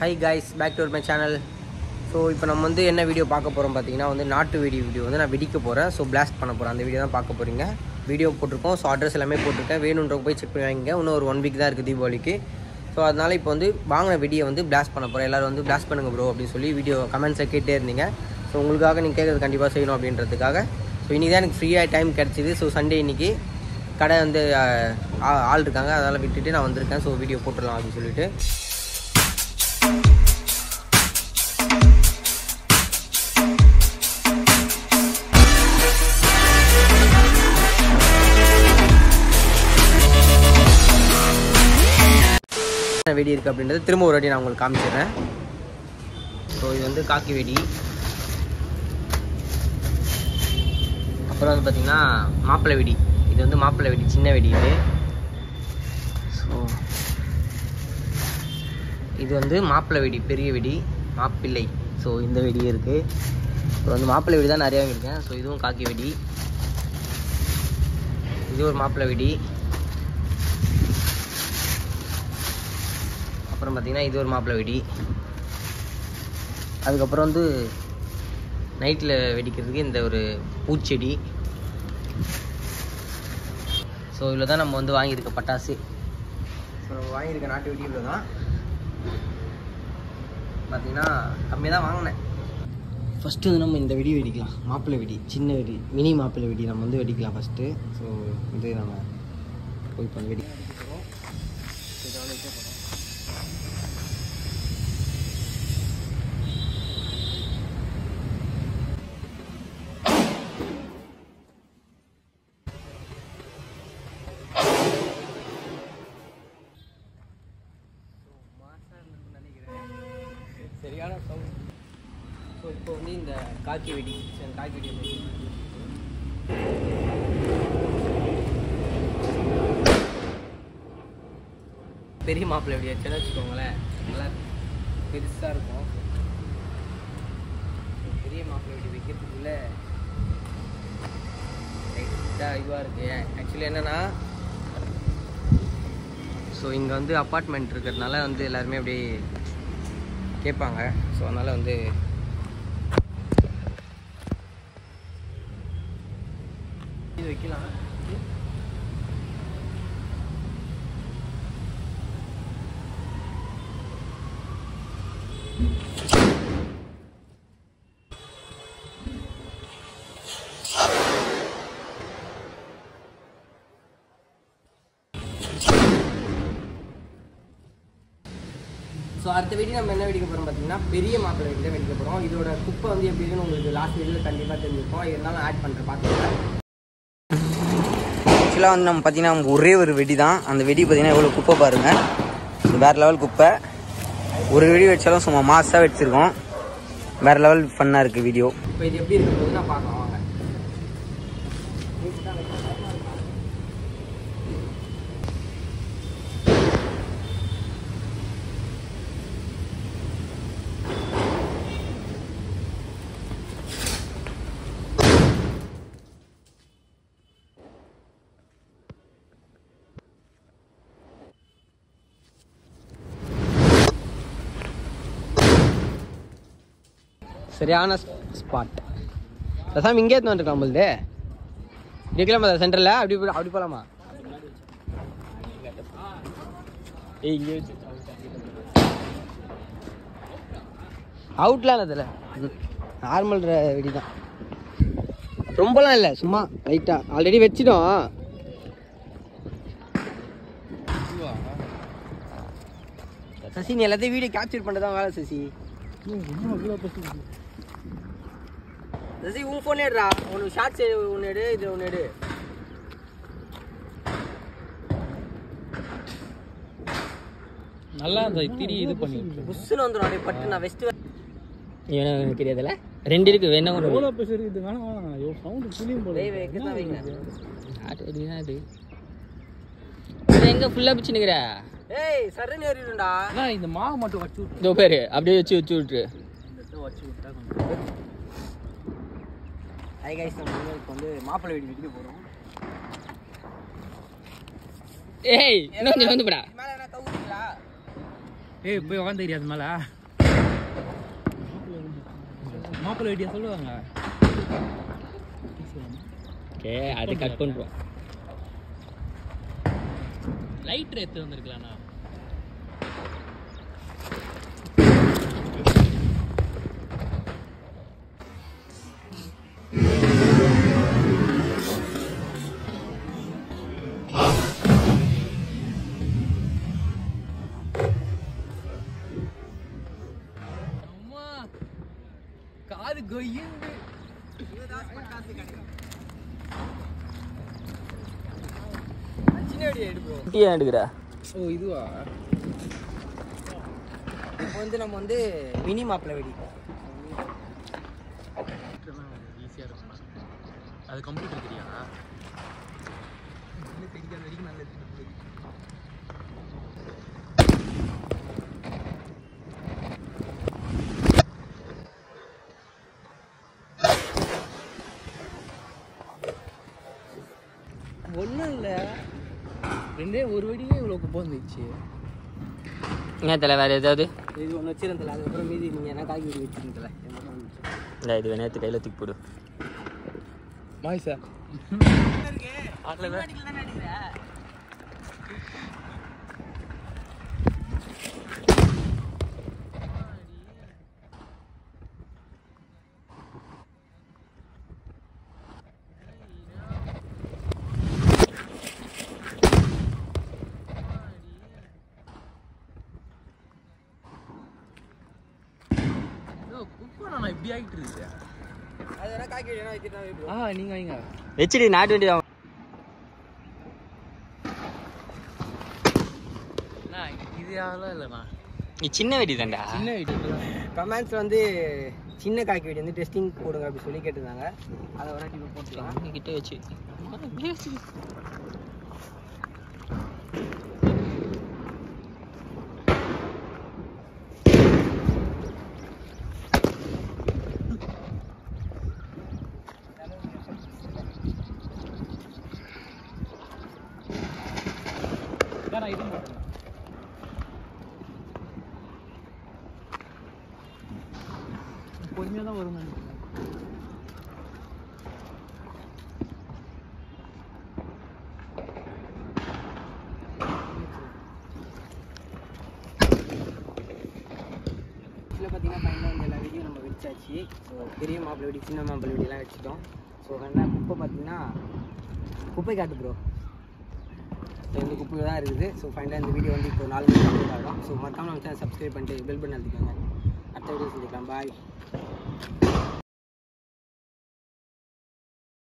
high guys back to my channel so இப்போ நம்ம வந்து என்ன வீடியோ பார்க்க போகிறோம் பார்த்தீங்கன்னா வந்து நாட்டு வெடி வீடியோ வந்து நான் வெடிக்க போகிறேன் ஸோ பிளாஸ்ட் பண்ண போகிறேன் அந்த வீடியோ தான் பார்க்க போகிறீங்க வீடியோ போட்டிருக்கோம் ஸோ அட்ரஸ் எல்லாமே போட்டிருக்கேன் வேணுன்றவங்க போய் செக் பண்ணி வாங்கிங்க இன்னும் ஒரு ஒன் வீக் தான் இருக்குது தீபாவளிக்கு ஸோ அதனால் இப்போ வந்து வாங்கின வெடியை வந்து பிளாஸ்ட் பண்ண போகிறேன் எல்லோரும் வந்து பிளாஸ்ட் பண்ணுங்க ப்ரோ அப்படின்னு சொல்லி வீடியோ கமெண்ட்ஸை கேட்டே இருந்தீங்க ஸோ உங்களுக்காக நீங்கள் கேட்குறது கண்டிப்பாக செய்யணும் அப்படின்றதுக்காக ஸோ இன்றைக்கி தான் எனக்கு ஃப்ரீயாக டைம் கிடச்சிது ஸோ சண்டே இன்னைக்கு கடை வந்து அஹ், ஆ- ஆள் இருக்காங்க அதெல்லாம் விட்டுட்டு நான் வந்திருக்கேன் ஸோ வீடியோ போட்டுடலாம் அப்படின்னு சொல்லிட்டு என்ன வெடி இருக்குது அப்படின்றது திரும்ப ஒரு வாட்டி நான் உங்களுக்கு காமிச்சிடுறேன் ஸோ இது வந்து காக்கி வெடி அப்புறம் வந்து பார்த்திங்கன்னா மாப்பிள்ளை வெடி இது வந்து மாப்பிள்ளை வெடி சின்ன வெடி இது ஸோ இது வந்து மாப்பிள்ளை வெடி பெரிய வெடி மாப்பிள்ளை ஸோ இந்த வெடி இருக்குது அப்புறம் வந்து மாப்பிள்ளை வெடி தான் நிறையா இருக்கேன் ஸோ இதுவும் காக்கி வெடி இது ஒரு மாப்பிள்ளை வெடி அப்புறம் பார்த்தீங்கன்னா இது ஒரு மாப்பிள்ளை வெடி அதுக்கப்புறம் வந்து நைட்டில் வெடிக்கிறதுக்கு இந்த ஒரு பூச்செடி ஸோ இவ்வளோ தான் நம்ம வந்து வாங்கியிருக்க பட்டாசு ஸோ நம்ம வாங்கியிருக்க நாட்டு வெடி இவ்வளோ தான் பார்த்தீங்கன்னா கம்மியாக தான் வாங்கினேன் ஃபஸ்ட்டு வந்து நம்ம இந்த வெடி வெடிக்கலாம் மாப்பிள்ளை வெடி சின்ன வெடி மினி மாப்பிள்ளை வெடி நம்ம வந்து வெடிக்கலாம் ஃபஸ்ட்டு ஸோ வந்து நம்ம போய் இப்போ வெடி இதை வந்து வைக்க போகிறோம் சரியான சவுண்ட் ஸோ இப்போ வந்து இந்த காக்கி வெடி சரி, அந்த காக்கி வெடி எப்படி பெரிய மாப்பிள்ளை வெடி வச்சுன்னு வச்சுக்கோங்களேன் நல்லா பெருசாக இருக்கும் பெரிய மாப்பிள்ளை வெடி வைக்கிறதுக்குள்ள லைட்டாக இதுவாக இருக்குது ஆக்சுவலி என்னென்னா ஸோ இங்கே வந்து அப்பார்ட்மெண்ட் இருக்கிறதுனால வந்து எல்லாருமே அப்படியே கேட்பாங்க ஸோ அதனால் வந்து இது வைக்கலாம் ஸோ அடுத்த வீடியோ நம்ம என்ன வெடிக்க போகிறோம் பார்த்தீங்கன்னா பெரிய மாப்பிள்ளை வெடி தான் வெடிக்க போகிறோம் இதோட குப்பை வந்து எப்படி இருக்குன்னு உங்களுக்கு லாஸ்ட் வீடியோவில் கண்டிப்பாக தெரிஞ்சிருக்கும் இருந்தாலும் ஆட் பண்ணுறேன் பார்த்துக்கலாம் ஆக்சுவலாக வந்து நம்ம பார்த்தீங்கன்னா ஒரே ஒரு வெடி தான் அந்த வெடி பார்த்தீங்கன்னா எவ்வளோ குப்பை பாருங்கள் வேறு லெவல் குப்பை ஒரு வெடி வச்சாலும் சும்மா மாசாக வச்சுருக்கோம் வேறு லெவல் ஃபன்னாக இருக்குது வீடியோ இப்போ இது எப்படி இருக்கும் போது நான் பார்க்கலாம் வாங்க சரியான ஸ்பாட் பேசாம இங்கே எடுத்து வந்துருக்கலாம் நம்மளுது இருக்கலாமா சென்டரில் அப்படி போ- அப்படி போகலாமா ஏய் இங்கே அவுட்லாம் இல்லை அதில் நார்மல் வெடி தான் ரொம்பலாம் இல்லை சும்மா லைட்டாக ஆல்ரெடி வச்சிட்டோம் சசி நீ எல்லாத்தையும் வீடியோ கேப்சர் பண்ணுறது தான் வேலை சசி சசி உன் ஃபோன் எடுறா ஒன்று ஷார்ட்ஸ் ஒன்று எடு இது ஒன்று எடு நல்லா அந்த திரி இது பண்ணி புஷ்ஷுன்னு வந்துடும் அப்படியே பட்டு நான் வெஸ்ட்டு எனக்கு தெரியாதுல்ல ரெண்டு இருக்கு வேணா ஒரு எவ்வளோ பேசுறது இது வேணாம் வேணாம் ஐயோ சவுண்டு புளியும் போல வை வைக்க தான் வைங்க ஆட்டு வடிதான் அது இது எங்க ஃபுல்லா பிச்சு நிக்கிற ஏய் சரண் ஏறிடும்டா அண்ணா இந்த மாவு மட்டும் வச்சு விட்டு இதோ பேரு அப்படியே வச்சு வச்சு விட்டுரு வச்சு விட்டா கொஞ்சம் ஹை கைஸ் நம்ம வந்து இப்போ வந்து மாப்பிள்ளை வெடி வெடிக்க போகிறோம் ஏய் இன்னும் கொஞ்சம் வந்து போடா மேலே என்ன கவுறீங்களா ஏய் போய் உட்காந்து தெரியாது மேல மாப்பிள்ளை ஐடியா சொல்லுவாங்க ஓகே அது கட் பண்ணுறோம் லைட் எடுத்து வந்திருக்கலாம்ண்ணா அம்மா காது கொய்யுண்டு சின்ன வெடி எடு ப்ரோ டீ எடுக்கிற ஓ இதுவா இப்போ வந்து நம்ம வந்து மினி மாப்பிள்ளை வெடி ஈஸியாக இருக்கும் அது கம்ப்யூட்டர் தெரியா ஒன்றும் இல்லை ரெண்டே ஒரு வெடியே இவ்வளோ குப்பை வந்துச்சு என்ன தலை வேறு ஏதாவது இது ஒன்று வச்சிருந்தல அதுக்கப்புறம் மீதி நீங்கள் என்ன காய்கறி வச்சிருந்தல இல்லை இது வேணா எடுத்து கையில் தூக்கி போடு மாய் சார் குப்பை நான் இப்படி ஆகிட்டு இருக்கு அது வேணா காய்கறி வேணா வைக்கிறதா ஆ நீங்கள் வைங்க வச்சுடி நாட்டு வண்டி தான் அண்ணா, இது ஆகலாம் இல்லைண்ணா நீ சின்ன வெடி தான்டா சின்ன வீட்டு கமெண்ட்ஸ் வந்து சின்ன காய்க்கு வெடி வந்து டெஸ்டிங் போடுங்க அப்படி சொல்லி கேட்டிருந்தாங்க அதை வேணா இப்போ போட்டுக்கலாம் கிட்டே வச்சு நான் இது போட்டேன் பொறுமையாக தான் வரும் நினைக்கிறேன் இதில் பார்த்தீங்கன்னா ஃபைனலாக வந்து எல்லா வீடியும் நம்ம வச்சாச்சு ஸோ பெரிய மாப்பிள்ளை வெடி சின்ன மாப்பிள்ளை வெடிலாம் வச்சுட்டோம் ஸோ ஃபைனலாக குப்பை பார்த்தீங்கன்னா குப்பை காட்டு ப்ரோ இந்த குப்பை தான் இருக்குது ஸோ ஃபைனலாக இந்த வீடியோ வந்து இப்போ நாலு மணி அப்லோட் ஆகிடும் ஸோ மறக்காம நம்ம சேனல் சப்ஸ்கிரைப் பண்ணிட்டு பெல் பண்ணி அழுத்திக்கோங்க அடுத்த வீடியோ சந்திக்கலாம் பாய்